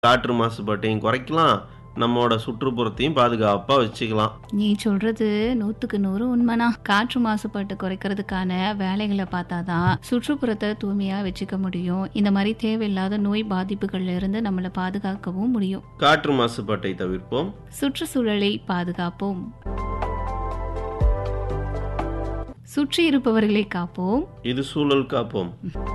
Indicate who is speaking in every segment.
Speaker 1: காற்று மாசுபாட்டையும் குறைக்கலாம் நம்மோட சுற்றுப்புறத்தையும் பாதுகாப்பா வச்சுக்கலாம்
Speaker 2: நீ சொல்றது நூத்துக்கு நூறு உண்மைனா காற்று மாசுபாட்டை குறைக்கிறதுக்கான வேலைகளை பார்த்தாதான் சுற்றுப்புறத்தை தூய்மையா வச்சுக்க முடியும் இந்த மாதிரி தேவையில்லாத நோய் பாதிப்புகள்ல இருந்து நம்மளை பாதுகாக்கவும் முடியும்
Speaker 1: காற்று மாசுபாட்டை தவிர்ப்போம்
Speaker 2: சுற்றுச்சூழலை பாதுகாப்போம் சுற்றி இருப்பவர்களை காப்போம்
Speaker 1: இது சூழல் காப்போம்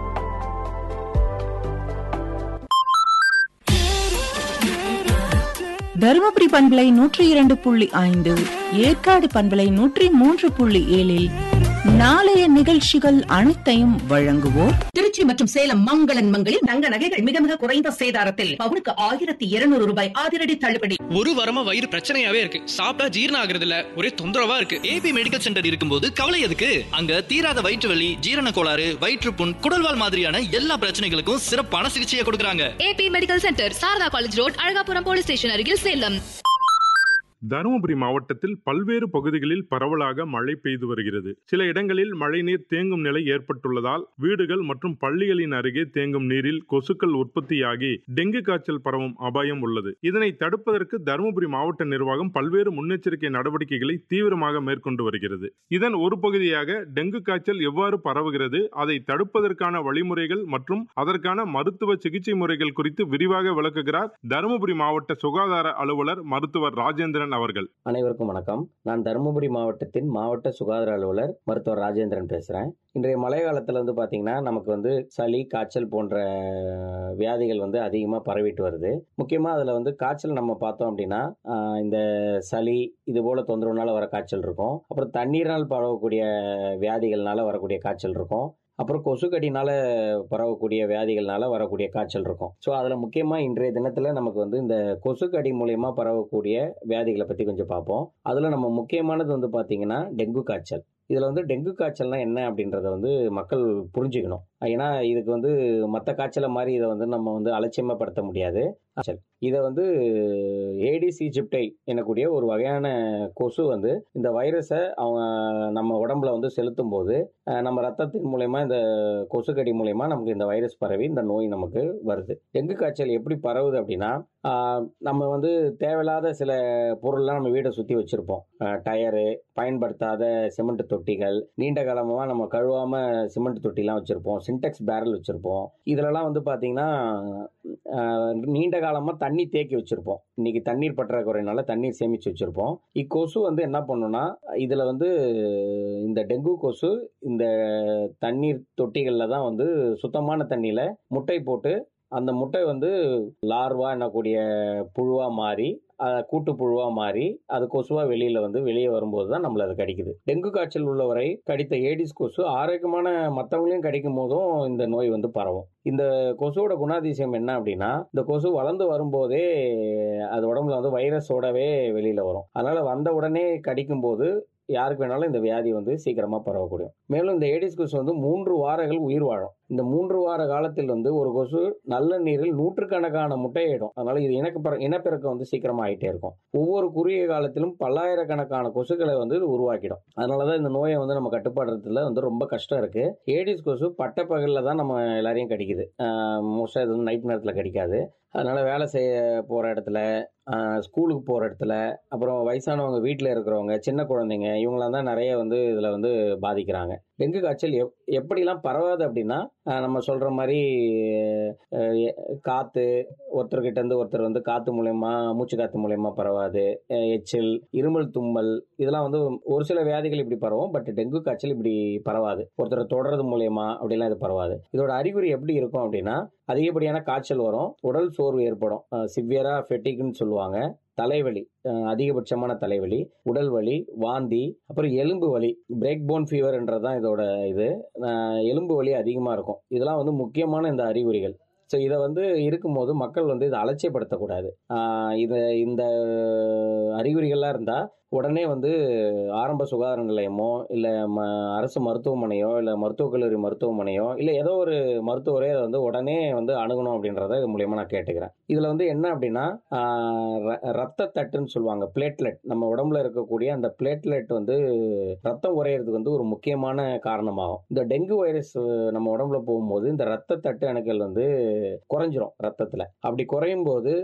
Speaker 3: தருமபுரி பண்பலை நூற்றி இரண்டு புள்ளி ஐந்து ஏற்காடு பண்பலை நூற்றி மூன்று புள்ளி ஏழில் நாளைய நிகழ்ச்சிகள் அனைத்தையும் வழங்குவோர்
Speaker 4: திருச்சி மற்றும் சேலம் மங்களன் மங்களில் தங்க நகைகள் மிக மிக குறைந்த சேதாரத்தில் பவுனுக்கு ஆயிரத்தி இருநூறு ரூபாய் அதிரடி தள்ளுபடி
Speaker 5: ஒரு வாரமா வயிறு பிரச்சனையாவே இருக்கு சாப்பிட்டா ஜீரணம் ஆகுறது இல்ல ஒரே தொந்தரவா இருக்கு ஏபி மெடிக்கல் சென்டர் இருக்கும்போது கவலை எதுக்கு அங்க தீராத வயிற்று வலி ஜீரண கோளாறு வயிற்றுப்புண் குடல்வால் மாதிரியான எல்லா பிரச்சனைகளுக்கும் சிறப்பான சிகிச்சையை கொடுக்கறாங்க
Speaker 6: AP medical centre Saradha college road Azhagapuram police station அருகில் சேலம்
Speaker 7: தருமபுரி மாவட்டத்தில் பல்வேறு பகுதிகளில் பரவலாக மழை பெய்து வருகிறது சில இடங்களில் மழைநீர் தேங்கும் நிலை ஏற்பட்டுள்ளதால் வீடுகள் மற்றும் பள்ளிகளின் அருகே தேங்கும் நீரில் கொசுக்கள் உற்பத்தியாகி டெங்கு காய்ச்சல் பரவும் அபாயம் உள்ளது இதனை தடுப்பதற்கு தருமபுரி மாவட்ட நிர்வாகம் பல்வேறு முன்னெச்சரிக்கை நடவடிக்கைகளை தீவிரமாக மேற்கொண்டு வருகிறது இதன் ஒரு பகுதியாக டெங்கு காய்ச்சல் எவ்வாறு பரவுகிறது அதை தடுப்பதற்கான வழிமுறைகள் மற்றும் அதற்கான மருத்துவ சிகிச்சை முறைகள் குறித்து விரிவாக விளக்குகிறார் தருமபுரி மாவட்ட சுகாதார அலுவலர் மருத்துவர் ராஜேந்திரன் அவர்கள்
Speaker 8: அனைவருக்கும் வணக்கம் நான் தருமபுரி மாவட்டத்தின் மாவட்ட சுகாதார அலுவலர் மருத்துவர் ராஜேந்திரன் பேசுகிறேன் இன்றைய மழை காலத்தில் வந்து பார்த்திங்கன்னா நமக்கு வந்து சளி காய்ச்சல் போன்ற வியாதிகள் வந்து அதிகமாக பரவிட்டு வருது முக்கியமாக அதில் வந்து காய்ச்சல் நம்ம பார்த்தோம் அப்படின்னா ஆஹ், இந்த சளி இது போல் தொந்தரவுனால வர காய்ச்சல் இருக்கும் அப்புறம் தண்ணீரால் பரவக்கூடிய வியாதிகள்னால வரக்கூடிய காய்ச்சல் இருக்கும் அப்புறம் கொசுக்கடினால பரவக்கூடிய வியாதிகள்னால வரக்கூடிய காய்ச்சல் இருக்கும் ஸோ அதில் முக்கியமாக இன்றைய தினத்தில் நமக்கு வந்து இந்த கொசுக்கடி மூலயமா பரவக்கூடிய வியாதிகளை பற்றி கொஞ்சம் பார்ப்போம் அதில் நம்ம முக்கியமானது வந்து பார்த்தீங்கன்னா டெங்கு காய்ச்சல் இதில் வந்து டெங்கு காய்ச்சல்னா என்ன அப்படின்றத வந்து மக்கள் புரிஞ்சுக்கணும் ஏன்னா இதுக்கு வந்து மற்ற காய்ச்சலை மாதிரி இதை வந்து நம்ம வந்து அலட்சியமாப்படுத்த முடியாது காய்ச்சல் இதை வந்து ஏடிஸ் ஈஜிப்டை எனக்கூடிய ஒரு வகையான கொசு வந்து இந்த வைரஸை அவங்க நம்ம உடம்புல வந்து செலுத்தும் போது அஹ், நம்ம ரத்தத்தின் மூலயமா இந்த கொசுக்கடி மூலயமா நமக்கு இந்த வைரஸ் பரவி இந்த நோய் நமக்கு வருது டெங்கு காய்ச்சல் எப்படி பரவுது அப்படின்னா ஆஹ், நம்ம வந்து தேவையில்லாத சில பொருள்லாம் நம்ம வீடை சுற்றி வச்சுருப்போம் டயரு பயன்படுத்தாத சிமெண்ட் தொட்டிகள் நீண்ட காலமாக நம்ம கழுவாம சிமெண்ட் தொட்டிலாம் வச்சுருப்போம் சின்டெக்ஸ் பேரல் வச்சுருப்போம் இதிலலாம் வந்து பார்த்தீங்கன்னா ஆஹ், நீண்ட காலமாக தண்ணி தேக்கி வச்சுருப்போம் இன்னைக்கு தண்ணீர் பற்றாக்குறையினால தண்ணீர் சேமித்து வச்சுருப்போம் இக்கொசு வந்து என்ன பண்ணுன்னா இதில் வந்து இந்த டெங்கு கொசு இந்த தண்ணீர் தொட்டிகளில் தான் வந்து சுத்தமான தண்ணியில் முட்டை போட்டு அந்த முட்டை வந்து லார்வா என்னக்கூடிய புழுவா மாறி அஹ், கூட்டு புழுவா மாறி அது கொசுவா வெளியில வந்து வெளியே வரும்போது தான் நம்மள அது கடிக்குது டெங்கு காய்ச்சல் உள்ளவரை கடித்த ஏடிஸ் கொசு ஆரோக்கியமான மற்றவங்களையும் கடிக்கும் போதும் இந்த நோய் வந்து பரவும் இந்த கொசுவோட குணாதிசயம் என்ன அப்படின்னா இந்த கொசு வளர்ந்து வரும்போதே அது உடம்புல வந்து வைரஸோடவே வெளியில வரும் அதனால வந்த உடனே கடிக்கும் போது யாருக்கு வேணாலும் இந்த வியாதி வந்து சீக்கிரமா பரவக்கூடும் மேலும் இந்த ஏடிஸ் கொசு வந்து மூன்று வாரங்கள் உயிர் வாழும் இந்த மூன்று வார காலத்தில் வந்து ஒரு கொசு நல்ல நீரில் நூற்றுக்கணக்கான முட்டையிடும் அதனால இது இனக்கு இனப்பெருக்கம் வந்து சீக்கிரமா ஆயிட்டே இருக்கும் ஒவ்வொரு குறுகிய காலத்திலும் பல்லாயிரக்கணக்கான கொசுக்களை வந்து இது உருவாக்கிடும் அதனாலதான் இந்த நோயை வந்து நம்ம கட்டுப்பாடுறதுல வந்து ரொம்ப கஷ்டம் இருக்கு ஏடிஸ் கொசு பட்டப்பகல்ல தான் நம்ம எல்லாரையும் கடிக்குது மோஸ்டா இது வந்து நைட் நேரத்தில் கடிக்காது அதனால வேலை செய்ய போற இடத்துல ஆஹ், ஸ்கூலுக்கு போற இடத்துல அப்புறம் வயசானவங்க வீட்டில் இருக்கிறவங்க சின்ன குழந்தைங்க இவங்களாம் தான் நிறைய வந்து இதில் வந்து பாதிக்கிறாங்க டெங்கு காய்ச்சல் எப் எப்படிலாம் பரவாது அப்படின்னா ஆஹ், நம்ம சொல்ற மாதிரி அஹ், எ- காத்து ஒருத்தர்கிட்ட இருந்து ஒருத்தர் வந்து காத்து மூலயமா மூச்சு காத்து மூலயமா பரவாது அஹ், எச்சில் இருமல் தும்மல் இதெல்லாம் வந்து ஒரு சில வியாதிகள் இப்படி பரவும் பட் டெங்கு காய்ச்சல் இப்படி பரவாது ஒருத்தர் தொடறது மூலயமா அப்படிலாம் இது பரவாது இதோட அறிகுறி எப்படி இருக்கும் அப்படின்னா அதிகப்படியான காய்ச்சல் வரும் உடல் சோர்வு ஏற்படும் சிவியரா ஃபெட்டிக்னு சொல்லுவாங்க தலைவலி அஹ் அதிகபட்சமான தலைவலி உடல் வலி வாந்தி அப்புறம் எலும்பு வலி பிரேக் போன் ஃபீவர்ன்றது தான் இதோட இது அஹ் எலும்பு வலி அதிகமாக இருக்கும் இதெல்லாம் வந்து முக்கியமான இந்த அறிகுறிகள் ஸோ இதை வந்து இருக்கும்போது மக்கள் வந்து இதை அலட்சியப்படுத்தக்கூடாது ஆஹ் இது இந்த அறிகுறிகள்லாம் இருந்தால் உடனே வந்து ஆரம்ப சுகாதார நிலையமோ இல்லை ம அரசு மருத்துவமனையோ இல்லை மருத்துவக் கல்லூரி மருத்துவமனையோ இல்லை ஏதோ ஒரு மருத்துவரே அதை வந்து உடனே வந்து அணுகணும் அப்படின்றத இது மூலியமாக நான் கேட்டுக்கிறேன் இதில் வந்து என்ன அப்படின்னா ஆஹ் ர- ரத்த தட்டுன்னு சொல்லுவாங்க பிளேட்லெட் நம்ம உடம்புல இருக்கக்கூடிய அந்த பிளேட்லெட் வந்து ரத்தம் உறையிறதுக்கு வந்து ஒரு முக்கியமான காரணமாகும் இந்த டெங்கு வைரஸ் நம்ம உடம்புல போகும்போது இந்த ரத்த தட்டு அணுக்கள் வந்து குறைஞ்சிரும் ரத்தத்தில் அப்படி குறையும் போது